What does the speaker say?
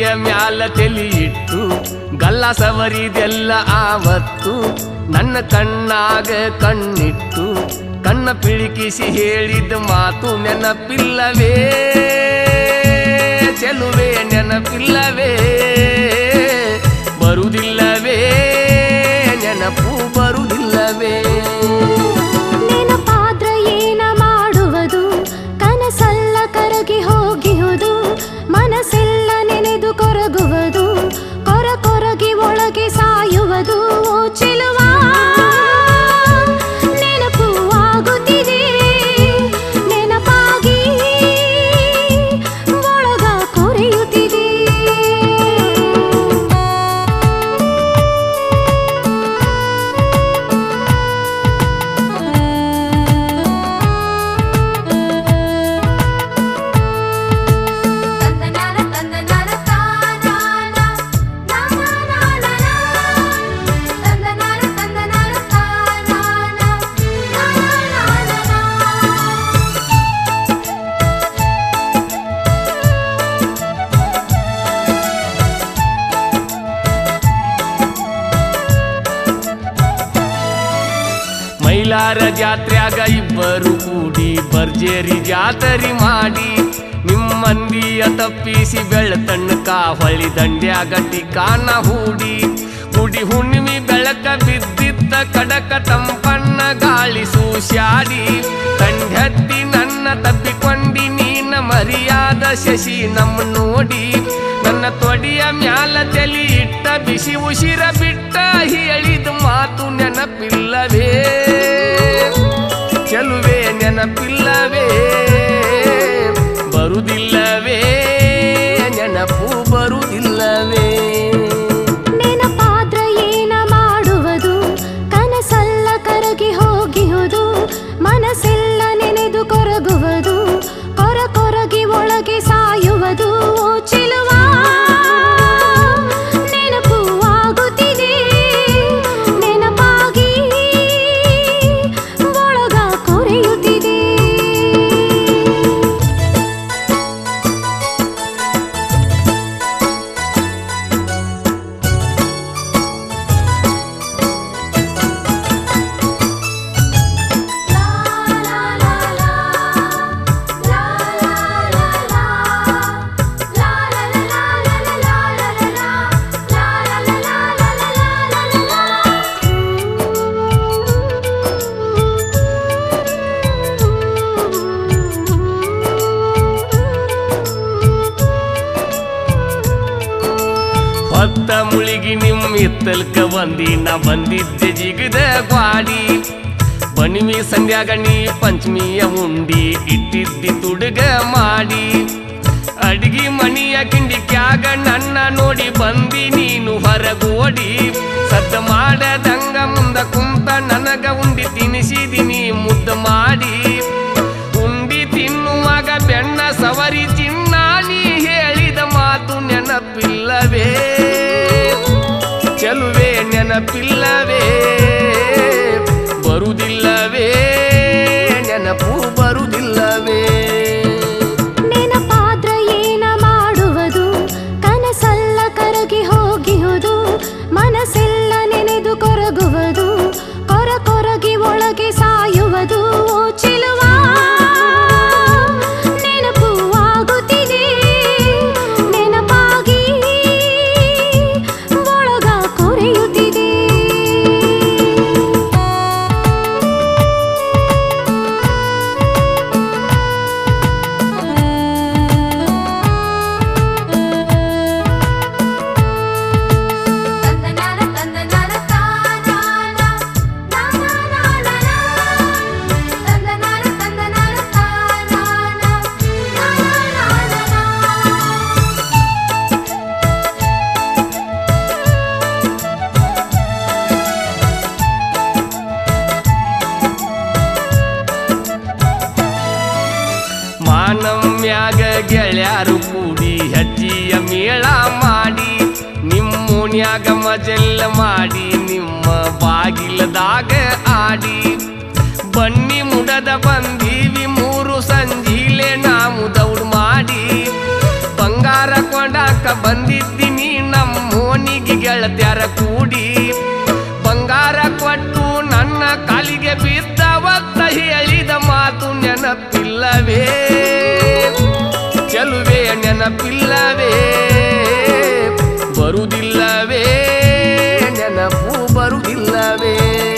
ಮ್ಯಾಲ ತಲಿ ಇಟ್ಟು ಗಲ್ಲ ಸವರಿದೆಲ್ಲ ಆವತ್ತು ನನ್ನ ಕಣ್ಣಾಗ ಕಣ್ಣಿಟ್ಟು ಕಣ್ಣ ಪಿಳಿಕಿಸಿ ಹೇಳಿದ ಮಾತು ನೆನಪಿಲ್ಲವೇ ಚೆಲುವೆ ನೆನಪಿಲ್ಲವೇ ಬರುವುದಿಲ್ಲವೇ ನೆನಪು ಬರುವುದಿಲ್ಲವೇ ನೆನಪಾದ್ರ ಏನ ಮಾಡುವುದು ಕನಸಲ್ಲ ಕರಗಿ ಹೋಗಿಹುದು ಮನಸ್ಸೆಲ್ಲ ನೆನೆದು ಕೊರಗುವುದು ಕೊರ ಕೊರಗಿ ಒಳಗೆ ಸಾಯುವುದು ಓ ಚೆಲುವ ನೆನಪು ಆಗುತ್ತಿದೆ ನೆನಪಾಗಿ ಒಳಗ ಕೊರೆಯುತ್ತಿದೆ ತಂದನಾನ ತಂದನಾನ ತಾನಾನ ನಾನಾನಾನ ತಂದನಾನ ತಂದನಾನ ತಾನಾನ ನಾನಾನಾನ ಮೈಲಾರ ಜಾತ್ರ್ಯಾಗ ಇಬ್ಬರು ಕೂಡಿ ಭರ್ಜೇರಿ ಜಾತರಿ ಮಾಡಿ ನಿಮ್ಮಂದಿಯ ತಪ್ಪಿಸಿ ಬೆಳತಣ್ಣಕ ಹೊಳಿ ದಂಡ್ಯಾಗ ಟಿಕಾನ ಹೂಡಿ ಗುಡಿ ಹುಣ್ಣಿಮೆ ಬೆಳಕ ಬಿದ್ದಿದ್ದ ಕಡಕ ತಂಪನ್ನ ಗಾಳಿ ಸೂಸ್ಯಾಡಿ ಕಂಡತ್ತಿ ನನ್ನ ತಪ್ಪಿಕೊಂಡಿ ನೀನ ಮರಿಯಾದ ಶಶಿ ನಮ್ಮ ನೋಡಿ ನನ್ನ ತೊಡಿಯ ಮ್ಯಾಲ ತಲಿ ಇಟ್ಟ ಬಿಸಿ ಉಸಿರ ಬಿಟ್ಟ ಹೇಳಿದ ಮಾತು ನೆನಪಿಲ್ಲವೇ ಚೆಲುವೆ ನೆನಪಿಲ್ಲವೇ ಬರುವುದಿಲ್ಲವೇ ನೆನಪು ಬರುವುದಿಲ್ಲವೇ ನೆನಪಾದ್ರ ಏನ ಮಾಡುವುದು ಕನಸಲ್ಲ ಕರಗಿ ಹೋಗಿಹುದು ಮನಸ್ಸೆಲ್ಲ ನೆನೆದು ಕೊರಗುವುದು ಕೊರ ಕೊರಗಿ ಒಳಗೆ ಸಾಯುವುದು ಓ ಚೆಲುವ ನೆನಪು ಆಗುತ್ತಿದೆ ನೆನಪಾಗಿ ಒಳಗ ಕೊರೆಯುತ್ತಿದೆ ಲಾ ಲಾ ಲಾ ಲಾ ಲಾ ಲಾ ಲಾ ಲಾ ಲಾ ಲಾ ಲಾ ಲಾ ಲಾ ಲಾ ಲಾ ಹೊತ್ತ ಮುಳಿಗಿ ನಿಮ್ಮ ಇತ್ತಲ್ಕ ಬಂದಿ ನಾ ಬಂದಿದ್ದೆ ಜಿಗದ ಗ್ವಾಡಿ ಬಣಿಮಿ ಸಂಧ್ಯಾಗ ನೀ ಪಂಚಮಿಯ ಉಂಡಿ ಇಟ್ಟಿದ್ದಿ ತುಡುಗ ಮಾಡಿ ಅಡಿಗೆ ಮಣಿಯ ಕಿಂಡಿಕ್ಯಾಗ ನನ್ನ ನೋಡಿ ಬಂದಿ ನೀನು ಹೊರಗೋಡಿ ಸದ್ದ ಮಾಡದಂಗ ಮುಂದ ಕುಂತ ನನಗ ಉಂಡಿ ತಿನಿಸಿದಿನಿ ಮುದ್ದ ಮಾಡಿ ಉಂಡಿ ತಿನ್ನುವಾಗ ಬೆಣ್ಣ ಸವರಿ ಚಿನ್ನ ನೀ ಹೇಳಿದ ಮಾತು ನೆನಪಿಲ್ಲವೇ ಚೆಲುವೆ ನೆನಪಿಲ್ಲವೇ ಬರುವುದಿಲ್ಲವೇ ನೆನಪು ಬರುವುದಿಲ್ಲವೇ ನೆನಪಾದ್ರ ಏನ ಮಾಡುವುದು ಕನಸಲ್ಲ ಕರಗಿ ಹೋಗಿಹುದು ಮನಸ್ಸೆಲ್ಲ ನೆನೆದು ಕೊರಗುವುದು ಕೊರ ಕೊರಗಿ ಒಳಗೆ ಸಾಯುವುದು ಓ ಚೆಲುವ ನೆನಪು ಆಗುತ್ತಿದೆ ನೆನಪಾಗಿ ಒಳಗ ಕೊರೆಯುತ್ತಿದೆ ತಂದನಾನ ತಂದನಾನ ತಾನಾನ ನಾನಾನಾನ ತಂದನಾನ ತಂದನಾನ ತಾನಾನ ನಾನಾನಾನ ಮಾನವ್ಯಾಗ ಗೆಳ್ಯಾರು ಕೂಡಿ ಹೆಜ್ಜಿಯ ಮೇಳ ಮಾಡಿ ನಿಮ್ಮೋನ್ಯಾಗ ಮಜೆಲ್ಲ ಮಾಡಿ ನಿಮ್ಮ ಬಾಗಿಲದಾಗ ಆಡಿ ಬನ್ನಿ ಮುಡದ ಬಂದೀವಿ ಮೂರು ಸಂಜೀಲೆ ನಾವು ದೌಡ್ ಮಾಡಿ ಬಂಗಾರ ಕೊಂಡಾಕ ಬಂದಿದ್ದೀನಿ ನಮ್ಮೋನಿಗೆ ಗೆಳತ್ಯಾರ ಕೂಡಿ ಬಂಗಾರ ಕೊಟ್ಟು ನನ್ನ ಕಾಲಿಗೆ ಬಿದ್ದವತ್ತ ಹೇಳಿದ ಮಾತು ನೆನಪಿಲ್ಲವೇ ಚೆಲುವೆ ನೆನಪಿಲ್ಲವೇ ಬರುವುದಿಲ್ಲವೇ ನೆನಪು ಬರುವುದಿಲ್ಲವೇ